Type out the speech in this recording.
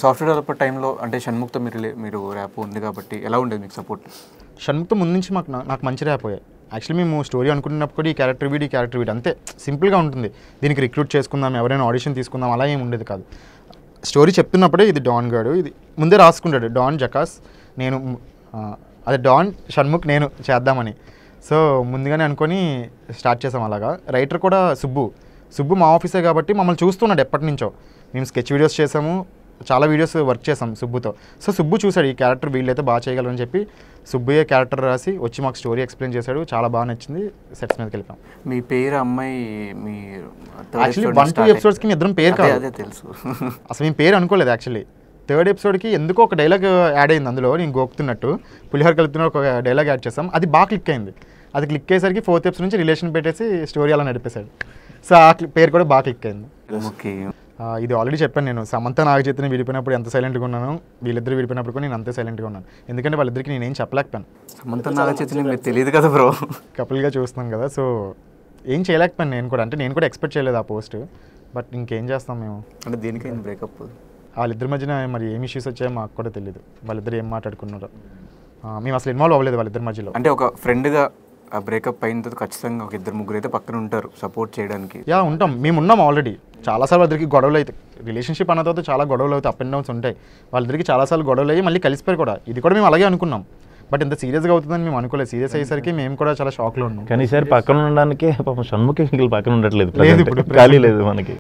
Software developer టైంలో అంటే షణ్ముఖ్తో మీరు రిలే- మీరు ర్యాప్ ఉంది కాబట్టి ఎలా ఉండేది మీకు సపోర్ట్ షణ్ముఖ్తో ముందు నుంచి మాకు నా- నాకు మంచి ర్యాప్ అయ్యాయి యాక్చువల్లీ మేము స్టోరీ అనుకున్నప్పుడు ఈ క్యారెక్టర్ వీడి ఈ క్యారెక్టర్ వీడి అంతే సింపుల్గా ఉంటుంది దీనికి రిక్రూట్ చేసుకుందాం ఎవరైనా ఆడిషన్ తీసుకుందాం అలా ఏం ఉండేది కాదు స్టోరీ చెప్తున్నప్పుడే ఇది డాన్ గాడు ఇది ముందే రాసుకుంటాడు డాన్ జకాస్ నేను ఆ, అదే డాన్ షణ్ముఖ్ నేను చేద్దామని సో ముందుగానే అనుకొని స్టార్ట్ చేసాం అలాగా రైటర్ కూడా సుబ్బు సుబ్బు మా ఆఫీసే కాబట్టి మమ్మల్ని చూస్తున్నాడు ఎప్పటి నుంచో మేము స్కెచ్ వీడియోస్ చేసాము చాలా వీడియోస్ వర్క్ చేసాం సుబ్బుతో సో సుబ్బు చూశాడు ఈ క్యారెక్టర్ వీళ్ళైతే బాగా చేయగలరని చెప్పి సుబ్బుయే క్యారెక్టర్ రాసి వచ్చి మాకు స్టోరీ ఎక్స్ప్లెయిన్ చేశాడు చాలా బాగా నచ్చింది సెట్స్ మీదకి వెళ్ళిపోయాం మీ పేరు అమ్మాయి మీ third actually episode one two start ఎపిసోడ్స్కి మీ ఇద్దరం పేరు అదే కాదు అదే తెలుసు అసలు మేము పేరు అనుకోలేదు యాక్చువల్లీ థర్డ్ ఎపిసోడ్కి ఎందుకో ఒక డైలాగ్ యాడ్ అయింది అందులో నేను గోకుతున్నట్టు పులిహోర కలుపుతున్న ఒక డైలాగ్ యాడ్ చేస్తాం అది బాగా క్లిక్ అయింది అది క్లిక్ అయ్యేసరికి ఫోర్త్ ఎపిసోడ్ నుంచి రిలేషన్ పెట్టేసి స్టోరీ అలా నడిపేశాడు సో ఆ cli- పేరు కూడా బాగా క్లిక్ అయింది ఓకే ఆ, ఇది ఆల్రెడీ చెప్పాను నేను సమంత నాగచైతన్య విడిపోయినప్పుడు ఎంత సైలెంట్గా ఉన్నాను వీళ్ళిద్దరు విడిపోయినప్పుడు కూడా నేను అంతే సైలెంట్గా ఉన్నాను ఎందుకంటే వాళ్ళిద్దరికి నేనేం చెప్పలేకపోయాను సమంత నాగ చైతన్య మీకు తెలియదు కదా బ్రో కపుల్గా చూస్తున్నాం కదా సో ఏం చేయలేకపోయాను నేను కూడా అంటే నేను కూడా ఎక్స్పెక్ట్ చేయలేదు ఆ పోస్ట్ బట్ ఇంకేం చేస్తాం మేము అంటే దేనికైంది బ్రేకప్ వాళ్ళిద్దరి మధ్యన మరి ఏం ఇష్యూస్ వచ్చాయో మాకు కూడా తెలియదు వాళ్ళిద్దరు ఏం మాట్లాడుకున్నారో ఆ, మేము అసలు ఇన్వాల్వ్ అవ్వలేదు వాళ్ళిద్దరి మధ్యలో అంటే ఒక ఫ్రెండ్గా ఆ బ్రేకప్ అయిన తర్వాత ఖచ్చితంగా ఒక ఇద్దరు ముగ్గురు అయితే పక్కన ఉంటారు సపోర్ట్ చేయడానికి యా ఉంటాం మేము ఉన్నాం ఆల్రెడీ చాలాసార్లు వాళ్ళిద్దరికి గొడవలు అయితే రిలేషన్షిప్ అన్న తర్వాత చాలా గొడవలు అవుతాయి అప్ అండ్ డౌన్స్ ఉంటాయి వాళ్ళిద్దరికి చాలాసార్లు గొడవలు అయ్యి మళ్ళీ కలిసిపోయారు కూడా ఇది కూడా మేము అలాగే అనుకున్నాం బట్ ఇంత సీరియస్గా అవుతుందని మేము అనుకోలేదు సీరియస్ అయ్యేసరికి మేము కూడా చాలా షాక్లో ఉన్నాం కానీ ఈసారి పక్కన ఉండడానికి పాపం షణ్ముఖి ఇంకలు పక్కన ఉండట్లేదు లేదు present. ఇప్పుడు ఖాళీ లేదు మనకి